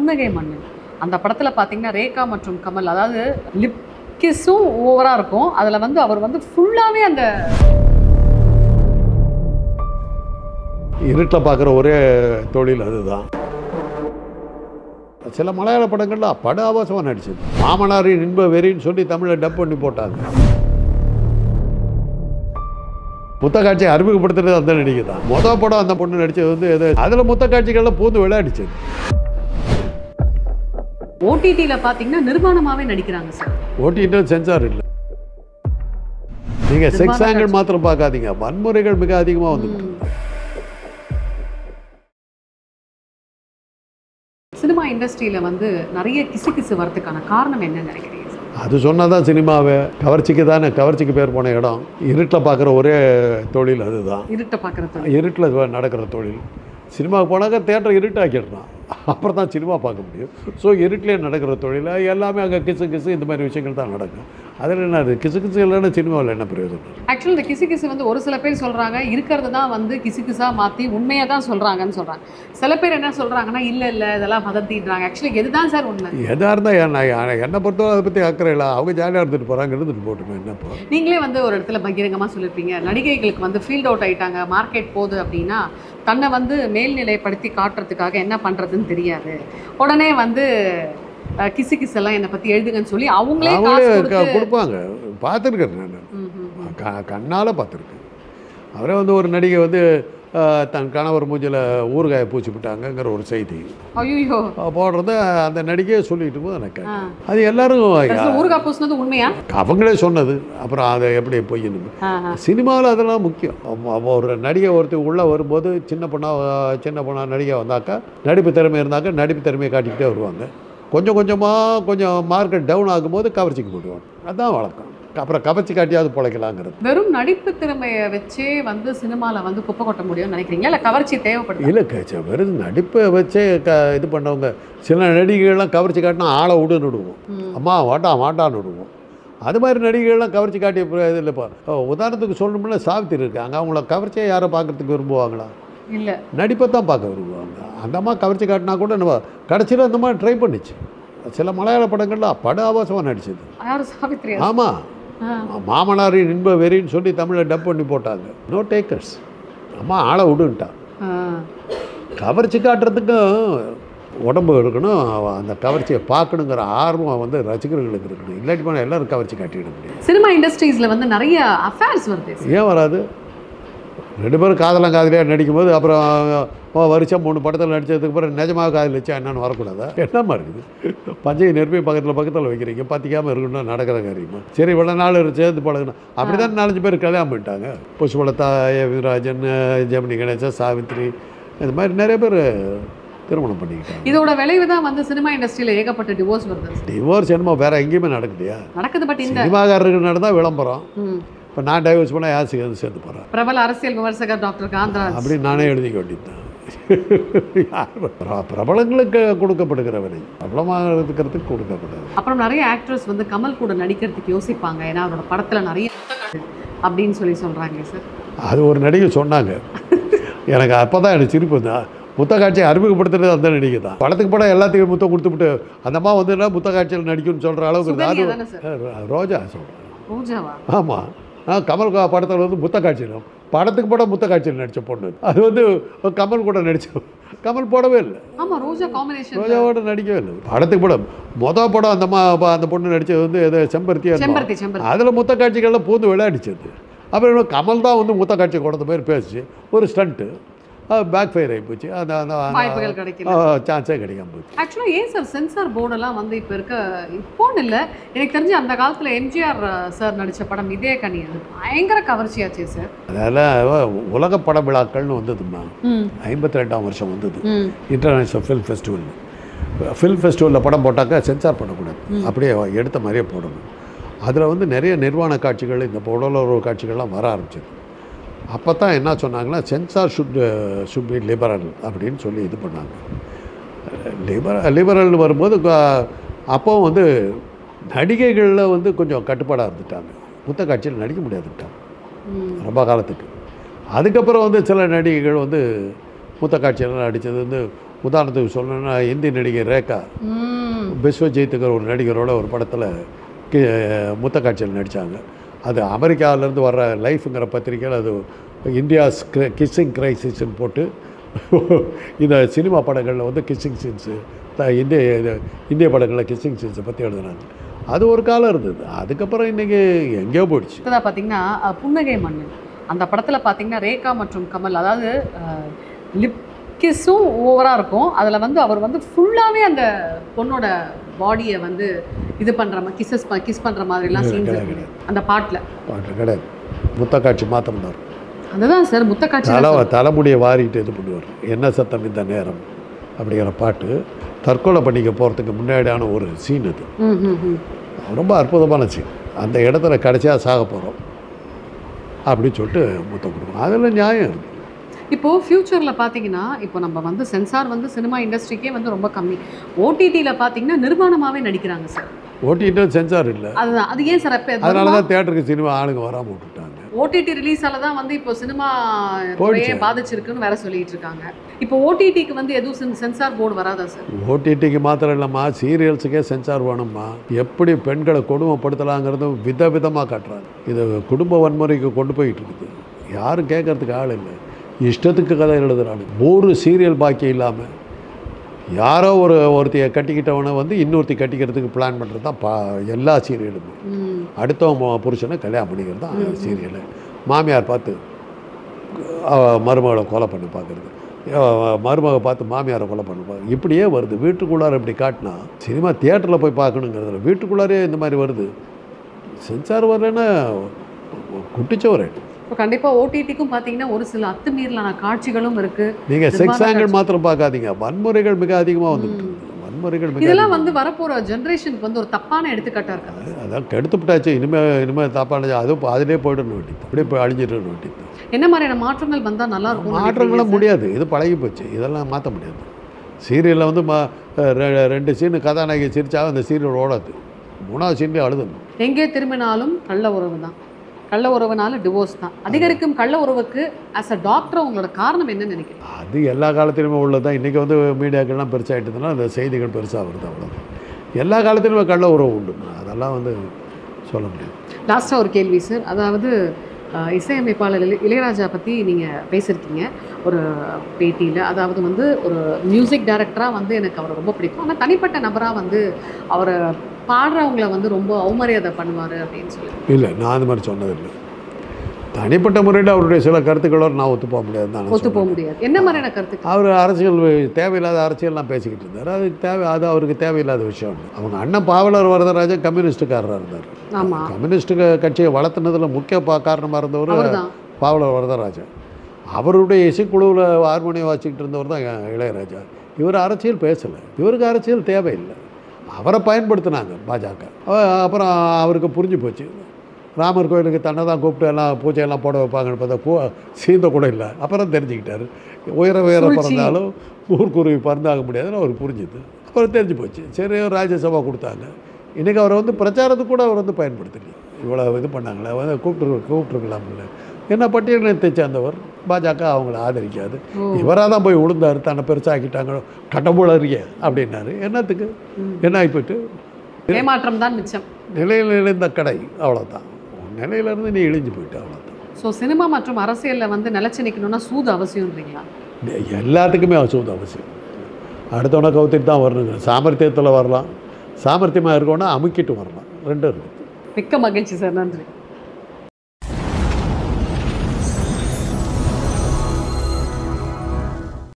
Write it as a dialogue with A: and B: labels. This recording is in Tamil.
A: புன்னகை மன்னன் அந்த படத்தில் பார்த்தீங்கன்னா ரேகா மற்றும் கமல் அதாவது லிப் கிஸ்ஸும் ஓவராக இருக்கும் அதில் வந்து அவர் வந்து ஃபுல்லாகவே அந்த
B: இருட்டில் பார்க்குற ஒரே தொழில் அதுதான் சில மலையாள படங்கள்ல பட ஆபாசமாக நடிச்சது மாமனாரின் இன்ப வெறின்னு சொல்லி தமிழில் டப் பண்ணி போட்டாங்க முத்த காட்சியை அறிமுகப்படுத்துறது அந்த நடிகை தான் மொதல் படம் அந்த பொண்ணு நடிச்சது வந்து எது அதில் முத்த காட்சிகள்லாம் பூந்து விளையாடிச்சது
A: ஓடிடியில் பார்த்தீங்கன்னா நிர்மாணமாகவே நடிக்கிறாங்க சார்
B: ஓட்டிட்டு சென்சார் இல்லை நீங்கள் செக்ஸ்
A: நிர்வாண
B: ஆங்கிள் மாத்திரம் பார்க்காதீங்க வன்முறைகள் மிக அதிகமாக வந்து
A: சினிமா இண்டஸ்ட்ரியில் வந்து நிறைய கிசு கிசு வரதுக்கான காரணம் என்னன்னு நினைக்கிறீங்க சார்
B: அது சொன்னால் தான் சினிமாவே கவர்ச்சிக்கு தானே கவர்ச்சிக்கு பேர் போன இடம் இருட்டில் பார்க்குற ஒரே தொழில் அதுதான்
A: இருட்டை பார்க்குறது
B: இருட்டில் நடக்கிற தொழில் சினிமாவுக்கு போனாக்க தேட்டர் இருட்டாக்கிடுறான் அப்புறம் தான் சினிமா பார்க்க முடியும் ஸோ இருட்டிலே நடக்கிற தொழில் எல்லாமே அங்கே கிசு கிசு இந்த மாதிரி விஷயங்கள் தான் நடக்கும் அதில் என்ன அது கிசு கிசு இல்லைன்னா சினிமாவில் என்ன பிரயோஜனம்
A: ஆக்சுவலி இந்த கிசு கிசு வந்து ஒரு சில பேர் சொல்கிறாங்க இருக்கிறது தான் வந்து கிசு கிசா மாற்றி உண்மையாக தான் சொல்கிறாங்கன்னு சொல்கிறாங்க சில பேர் என்ன சொல்கிறாங்கன்னா இல்லை இல்லை இதெல்லாம் வதந்தின்றாங்க ஆக்சுவலி எதுதான் சார் உண்மை
B: எதாக இருந்தால் என்ன என்னை பொறுத்தவரை அதை பற்றி அக்கறை இல்லை அவங்க ஜாலியாக இருந்துட்டு போகிறாங்க இருந்துட்டு போட்டுமே என்ன இப்போ
A: நீங்களே வந்து ஒரு இடத்துல பகிரங்கமாக சொல்லியிருப்பீங்க நடிகைகளுக்கு வந்து ஃபீல்ட் அவுட் ஆயிட்டாங்க மார்க்கெட் போகுது அப்படின்னா தன்னை வந்து மேல்நிலைப்படுத்தி காட்டுறதுக்காக என்ன பண்ணுறதுன்னு தெரியாது உடனே வந்து அஹ், கிசு கிசெல்லாம் என்னை பற்றி எழுதுங்கன்னு சொல்லி அவங்களே காசு
B: அவங்களே
A: கொடுத்து
B: க- கொடுப்பாங்க பார்த்துருக்கேன் நான்
A: ம், ம், ம்.
B: க கண்ணால் பார்த்துருக்கேன் அவரே வந்து ஒரு நடிகை வந்து அஹ், தன் கணவர் மூஞ்சில் ஊறுகாயை பூச்சி விட்டாங்கங்கிற ஒரு செய்தி
A: ஐயோ
B: அஹ் போடுறத அந்த நடிகையை சொல்லிட்டு போது எனக்கு
A: ஆ.
B: அது எல்லாரும்
A: கடைசியில ஊறுகாய் பூசினது உண்மையா
B: அவங்களே சொன்னது அப்புறம் அதை எப்படி பொய்யணும்
A: ஆ, ஆ.
B: சினிமாவில் அதெல்லாம் முக்கியம் அவ- அவ ஒரு நடிகை ஒருத்தர் உள்ளே வரும்போது சின்ன பொண்ணா அஹ், சின்ன பொண்ணா நடிகை வந்தாக்கா நடிப்பு திறமை இருந்தாக்கா நடிப்பு திறமையை காட்டிக்கிட்டே வருவாங்க கொஞ்சம் கொஞ்சமாக கொஞ்சம் மார்க்கெட் டவுன் ஆகும்போது கவர்ச்சிக்கு போடுவாங்க அதுதான் வழக்கம் அப்புறம் கவர்ச்சி காட்டியாவது பிழைக்கலாங்கிறது
A: வெறும் நடிப்பு திறமையை வச்சே வந்து சினிமால வந்து குப்பை கொட்ட முடியும்னு நினைக்கிறீங்களா இல்ல கவர்ச்சி தேவைப்படுது
B: இல்லை கச்ச வெறும் நடிப்பை வச்சே க இது பண்ணவங்க சில நடிகைகள்லாம் கவர்ச்சி காட்டினா ஆளை விடுன்னு விடுவோம்
A: ம்.
B: அம்மா வாட்டா வாட்டான்னு விடுவோம் அது மாதிரி நடிகைகள்லாம் கவர்ச்சி காட்டிய பிற- இது இல்லைப்பா ஓ, உதாரணத்துக்கு சொல்லணும்னா சாவித்திரி இருக்காங்க அவங்கள கவர்ச்சியை யாரை பார்க்கறதுக்கு விரும்புவாங்களா
A: இல்ல
B: நடிப்பை தான் பார்க்க விரும்புவாங்க அந்த அம்மா கவர்ச்சி காட்டினா கூட நம்ம கடைசியில் அந்த மாதிரி ட்ரை பண்ணிச்சு சில மலையாள படங்கள்ல பட ஆபாசமாக நடிச்சது
A: யாரு சாவித்ரி
B: ஆமாம் மாமனாரின் இன்ப வெறின்னு சொல்லி தமிழில் டப் பண்ணி போட்டாங்க நோ டேக்கர்ஸ் அம்மா ஆளை விடுன்ட்டா கவர்ச்சி காட்டுறதுக்கும் உடம்பு இருக்கணும் அவ- அந்த கவர்ச்சியை பார்க்கணுங்கிற ஆர்வம் வந்து ரசிகர்களுக்கு இருக்கணும் இல்லாட்டி போனால் எல்லாரும் கவர்ச்சி காட்டிட முடியும்
A: சினிமா இண்டஸ்ட்ரீஸ்ல வந்து நிறைய அஃபேர்ஸ் வருது
B: ஏன் வராது ரெண்டு பேரும் காதலாம் காதலியாக நடிக்கும்போது அப்புறம் ஓ, வருஷம் மூணு படத்தில் நடிச்சதுக்கு அப்புறம் நிஜமாக காதலிச்சா என்னன்னு வரக்கூடாதா என்னம்மா இருக்குது பஞ்சை நெருப்பி பக்கத்தில் பக்கத்தில் வைக்கிறீங்க பற்றிக்காமல் இருக்கணும் நடக்கிற காரியமா சரி இவ்வளோ நாள் இரு- சேர்ந்து பழகணும் அப்படி தான் நாலஞ்சு பேர் கல்யாணம் பண்ணிட்டாங்க புஷ்பலதா ஏ விராஜன் ஜெமினி கணேசன் சாவித்ரி இந்த மாதிரி நிறைய பேர் திருமணம் பண்ணிக்கிட்டாங்க
A: இதோட விளைவு தான் வந்து சினிமா இண்டஸ்ட்ரியில ஏகப்பட்ட டிவோர்ஸ் வருது
B: டிவோர்ஸ் என்னமோ வேற எங்கேயுமே நடக்குதுயா
A: நடக்குது பட் இந்த
B: சினிமாக்காரருக்கு நடந்தால் விளம்பரம்
A: ம்.
B: இப்போ நான் டைவர்ஸ் பண்ணால் யார் சேர்ந்து சேர்ந்து போகிறேன்
A: பிரபல அரசியல் விமர்சகர் டாக்டர் காந்தராஜ்
B: அப்படின்னு நானே எழுதிக்க வேண்டியதுதான் யார் பிர- பிரபலங்களுக்கு கொடுக்கப்படுகிற விலை பிரபலமாக இருக்கிறதுக்கு கொடுக்கப்படாது
A: அப்புறம் நிறைய ஆக்ட்ரஸ் வந்து கமல் கூட நடிக்கிறதுக்கு யோசிப்பாங்க ஏன்னா அவரோட படத்துல நிறைய முத்தங்கள் அப்படின்னு சொல்லி சொல்றாங்க சார்
B: அது ஒரு நடிகை சொன்னாங்க எனக்கு அப்போ தான் எனக்கு சிரிப்பு தான் முத்த காட்சியை அறிமுகப்படுத்துறது அந்த நடிகை தான் படத்துக்கு படம் எல்லாத்துக்கும் முத்தம் கொடுத்துவிட்டு அந்த அம்மா வந்து முத்த காட்சியில் நடிக்கும்னு சொல்கிற அளவுக்கு
A: சுகன்யா
B: அது
A: தானே சார்
B: ரோஜா சொல்கிறேன்
A: பூஜாவா
B: ஆமாம் ஆ கமல் கா- படத்தில் வந்து முத்த காட்சியில் படத்துக்கு படம் முத்த காட்சியில் நடித்த பொண்ணு அது வந்து கமல் கூட நடித்த கமல் போடவே இல்லை
A: ஆமா ரோஜா காம்பினேஷன்
B: ரோஜாவோட நடிக்கவே இல்லை படத்துக்கு படம் மொதல் படம் அந்த மா ப- அந்த பொண்ணு நடித்தது வந்து எது செம்பருத்தியா
A: செம்பருத்தி செம்பருத்தி
B: அதில் முத்த காட்சிகள்லாம் பூந்து விளையாடிச்சது அப்புறம் இன்னும் கமல் தான் வந்து முத்த காட்சி கொடுத்த மாதிரி பேசிச்சு ஒரு ஸ்டண்ட்டு பேக் ஃபயர் ஆகி போச்சு அந்த அந்த
A: வாய்ப்புகள் கிடைக்கல
B: சான்ஸே கிடைக்காம போச்சு
A: ஆக்சுவலாக ஏன் சார் சென்சார் போர்டெல்லாம் வந்து இப்போ இருக்க இப்போன்னு இல்லை எனக்கு தெரிஞ்சு அந்த காலத்தில் எம்ஜிஆர் சார் நடித்த படம் இதே கனி அது பயங்கர கவர்ச்சியாச்சே சார்
B: அதனால் உலக பட விழாக்கள்னு வந்ததுமா
A: ம்
B: ஐம்பத்தி ரெண்டாம் வருஷம் வந்தது
A: ம்
B: இன்டர்நேஷ்னல் ஃபில்ம் ஃபெஸ்டிவல் ஃபில்ம் ஃபெஸ்டிவலில் படம் போட்டாக்கா சென்சார் பண்ணக்கூடாது அப்படியே எடுத்த மாதிரியே போடணும் அதில் வந்து நிறைய நிர்வாண காட்சிகள் இந்த உடலுறவு காட்சிகள்லாம் வர ஆரம்பிச்சது அப்போ தான் என்ன சொன்னாங்கன்னா censor should should be liberal அப்படின்னு சொல்லி இது பண்ணாங்க லிபர லிபரல்னு வரும்போது க- அப்போ வந்து நடிகைகளில் வந்து கொஞ்சம் கட்டுப்பாடாக இருந்துட்டாங்க புத்த காட்சியில் நடிக்க முடியாதுட்டாங்க
A: ம்
B: ரொம்ப காலத்துக்கு அதுக்கப்புறம் வந்து சில நடிகைகள் வந்து மூத்த காட்சியெல்லாம் நடித்தது வந்து உதாரணத்துக்கு சொல்லணும்னா இந்தி நடிகை ரேகா
A: ம்
B: விஸ்வஜித்துங்கிற ஒரு நடிகரோட ஒரு படத்தில் கி முத்த காட்சியில் நடித்தாங்க அது அமெரிக்காவிலேருந்து வர்ற லைஃப்ங்கிற பத்திரிக்கையில் அது இந்தியாஸ் கிஸ்ஸிங் கிரைசிஸ்ன்னு போட்டு இந்த சினிமா படங்களில் வந்து கிஸ்ஸிங் சீன்ஸு இந்திய இது இந்திய படங்களில் கிஸ்ஸிங் சீன்ஸை பற்றி எழுதுனாங்க அது ஒரு காலம் இருந்தது அதுக்கப்புறம் இன்றைக்கி எங்கேயோ போயிடுச்சு
A: அடுத்ததாக பார்த்தீங்கன்னா அஹ், புன்னகை மன்னன் அந்த படத்தில் பார்த்தீங்கன்னா ரேகா மற்றும் கமல் அதாவது லிப் கிஸ்ஸும் ஓவராக இருக்கும் அதில் வந்து அவர் வந்து ஃபுல்லாகவே அந்த பொண்ணோட பாடியை வந்து இது பண்ணுற மாதிரி கிஸ்ஸஸ் கிஸ் பண்ணுற மாதிரிலாம் சீன்ஸ்
B: கிடையாது,
A: இருக்கு அந்த பாட்டில்
B: பாட்டு கிடையாது முத்த காட்சி மாத்திரம் தான்
A: அதுதான் சார் முத்த காட்சி
B: தலை தலைமுடியை வாரிட்டு இது பண்ணுவார் என்ன சத்தம் இந்த நேரம் அப்படிங்கிற பாட்டு தற்கொலை பண்ணிக்க போகிறதுக்கு முன்னாடியான ஒரு சீன் அது
A: ம் ம் ம்
B: ரொம்ப அற்புதமான சீன் அந்த இடத்துல கடைசியாக சாக போகிறோம் அப்படின்னு சொல்லிட்டு முத்தம் கொடுக்கணும் அதில் நியாயம் இருக்குது
A: இப்போ ஃப்யூச்சரில் பார்த்தீங்கன்னா இப்போ நம்ம வந்து சென்சார் வந்து சினிமா இண்டஸ்ட்ரிக்கே வந்து ரொம்ப கம்மி ஓடிடியில் பார்த்தீங்கன்னா நிர்வாணமாகவே நடிக்கிறாங்க சார்
B: ஓட்டிட்டு சென்சார் இல்லை
A: அதுதான் அது ஏன் சார்
B: அதனால
A: இப்போ
B: தான் தேட்டருக்கு சினிமா ஆளுங்க வராமல் விட்டுட்டாங்க
A: ஓடிடி ரிலீஸால தான் வந்து இப்போ சினிமா துறையே
B: போயிடுச்சு.
A: பாதிச்சிருக்குன்னு வேற சொல்லிட்டு இருக்காங்க இப்போ ஓடிடிக்கு வந்து எதுவும் சென்- சென்சார் போர்டு வராதா சார்
B: ஓடிடிக்கு மாத்திரம் இல்லைம்மா சீரியல்ஸுக்கே சென்சார் வேணும்மா எப்படி பெண்களை கொடுமைப்படுத்தலாங்கிறதும் விதவிதமாக காட்டுறாங்க இது குடும்ப வன்முறைக்கு கொண்டு போயிட்டு இருக்குது யாரும் கேட்கறதுக்கு ஆள் இல்லை இஷ்டத்துக்கு கதை எழுதுறாங்க ஒரு சீரியல் பாக்கி இல்லாமல் யாரோ ஒரு ஒருத்தைய கட்டிக்கிட்டவனை வந்து இன்னொருத்தி கட்டிக்கிறதுக்கு பிளான் பண்ணுறது தான் பா எல்லா சீரியலுமே
A: ம்
B: அடுத்தவன் மு- புருஷனை கல்யாணம் பண்ணிக்கிறது தான் சீரியலு மாமியார் பார்த்து அவ மருமகளை கொலை பண்ணி பார்க்குறது மருமகளை பார்த்து மாமியாரை கொலை பண்ணி பார்க்க இப்படியே வருது வீட்டுக்குள்ளார இப்படி காட்டினா சினிமா தியேட்டரில் போய் பார்க்கணுங்கிறதுல வீட்டுக்குள்ளாரே இந்த மாதிரி வருது சென்சார் வரலன்னா குட்டிச்சோறு
A: இப்போ கண்டிப்பாக ஓடிடிக்கும் பார்த்தீங்கன்னா ஒரு சில அத்துமீறலான காட்சிகளும் இருக்கு
B: நீங்கள் செக்ஸ்
A: நிர்வாண
B: ஆங்கிள்
A: காட்சி.
B: மாத்திரம் பார்க்காதீங்க வன்முறைகள் மிக அதிகமாக வந்துட்டு இருக்குது. வன்முறைகள் மிக
A: இதெல்லாம்
B: அதிகமா-
A: வந்து வரப்போற ஜென்ரேஷனுக்கு வந்து ஒரு தப்பான எடுத்துக்காட்டா இருக்காது
B: அதான் கெடுத்துவிட்டாச்சு இனிமேல் இனிமேல் தப்பான அதுவும் அதிலே போய்டணும் வேண்டியது அப்படியே போய் அழிஞ்சிட்டு வேண்டியது
A: என்ன மாதிரியான மாற்றங்கள் வந்தா நல்லா இருக்கும்
B: மாற்றங்களும் முடியாது இது பழகி போச்சு இதெல்லாம் மாற்ற முடியாது சீரியலில் வந்து ம ரெ- ரெண்டு சீனு கதாநாயகி சிரிச்சா அந்த சீரியல் ஓடாது மூணாவது சீன்லேயே அழுதணும்
A: எங்கே திரும்பினாலும் கள்ள உறவு தான் கள்ள உறவுனால டிவோர்ஸ் தான் அதிகரிக்கும் கள்ள உறவுக்கு ஆஸ் அ டாக்டர் உங்களோட காரணம் என்னன்னு நினைக்கிறீங்க
B: அது எல்லா காலத்திலுமே உள்ளதான் இன்றைக்கி வந்து மீடியாக்கள்லாம் பெருசாகிட்டதுனால அந்த செய்திகள் பெருசாக வருது அவ்வளோதான் எல்லா காலத்திலுமே கள்ள உறவு உண்டு அதெல்லாம் வந்து சொல்ல முடியாது
A: லாஸ்ட்டாக ஒரு கேள்வி சார் அதாவது அஹ், இசையமைப்பாளர் இளைய- இளையராஜா பற்றி நீங்கள் பேசியிருக்கீங்க ஒரு பேட்டியில் அதாவது வந்து ஒரு மியூசிக் டைரக்டராக வந்து எனக்கு அவரை ரொம்ப பிடிக்கும் ஆனால் தனிப்பட்ட நபராக வந்து அவரை பாடுறவங்கள வந்து ரொம்ப அவமரியாதை பண்ணுவார் அப்படின்னு சொல்லி
B: இல்லை நான் அந்த மாதிரி சொன்னதில்லை தனிப்பட்ட முறையில் அவருடைய சில கருத்துக்களோடு நான் ஒத்து போக முடியாது தான்
A: ஒத்து போக முடியாது என்ன மாதிரியான கருத்துக்கள்
B: அவர் அரசியல் தேவையில்லாத அரசியல்லாம் பேசிக்கிட்டு இருந்தார் அது தேவை அது அவருக்கு தேவையில்லாத விஷயம் அவங்க அண்ணன் பாவலர் வரதராஜன் கம்யூனிஸ்டுக்காரராக இருந்தார்
A: ஆமாம்
B: கம்யூனிஸ்ட் க- கட்சியை வளர்த்துனதில் முக்கிய பா காரணமாக இருந்தவர்
A: அவர் தான்
B: பாவலர் வரதராஜன் அவருடைய இசைக்குழுவில் ஹார்மோனியம் வாசிக்கிட்டு இருந்தவர் தான் இளையராஜா இவர் அரசியல் பேசலை இவருக்கு அரசியல் தேவையில்லை அவரை பயன்படுத்தினாங்க பாஜக அவ- அப்புறம் அவருக்கு புரிஞ்சு போச்சு ராமர் கோயிலுக்கு தன்னை தான் கூப்பிட்டு எல்லாம் பூஜையெல்லாம் போட வைப்பாங்கன்னு பார்த்தா பூ சீந்த கூட இல்லை அப்புறம் தெரிஞ்சுக்கிட்டாரு உயர உயர
A: சூழ்ச்சி.
B: பிறந்தாலும் ஊர்க்குருவி பறந்தாக முடியாதுன்னு அவருக்கு புரிஞ்சுது அப்புறம் தெரிஞ்சு போச்சு சரி ராஜ்யசபா கொடுத்தாங்க இன்றைக்கி அவரை வந்து பிரச்சாரத்துக்கு கூட அவர் வந்து பயன்படுத்தல இவ்வளோ இது பண்ணாங்களே வந்து கூப்பிட்டு கூப்பிட்டுருக்கலாம்ல என்ன பட்டியலினத்தை சேர்ந்தவர் பாஜக அவங்கள ஆதரிக்காது
A: ஓ
B: இவராக தான் போய் விழுந்தாரு தன்னை பெருசாக்கிட்டாங்க கடவுளறிய அப்படின்னாரு என்னத்துக்கு
A: ம்.
B: என்ன ஆகிப்போட்டு
A: ஏமாற்றம் தான் மிச்சம்
B: நிலையில் இழந்த கடை அவ்வளோதான் நிலையிலேருந்து நீ இழிஞ்சு போயிட்ட அவ்வளோதான்
A: ஸோ சினிமா மற்றும் அரசியலில் வந்து நிலச்சி நிற்கணும்னா சூது அவசியம்ன்றீங்களா
B: எல்லாத்துக்குமே அவசியம் அவசியம் அடுத்தவனை கவுத்திட்டு தான் வரணுங்க சாமர்த்தியத்தில் வரலாம் சாமர்த்தியமாக இருக்கோன்னா அமுக்கிட்டு வரலாம் ரெண்டும் இருக்குது
A: மிக்க மகிழ்ச்சி சார் நன்றி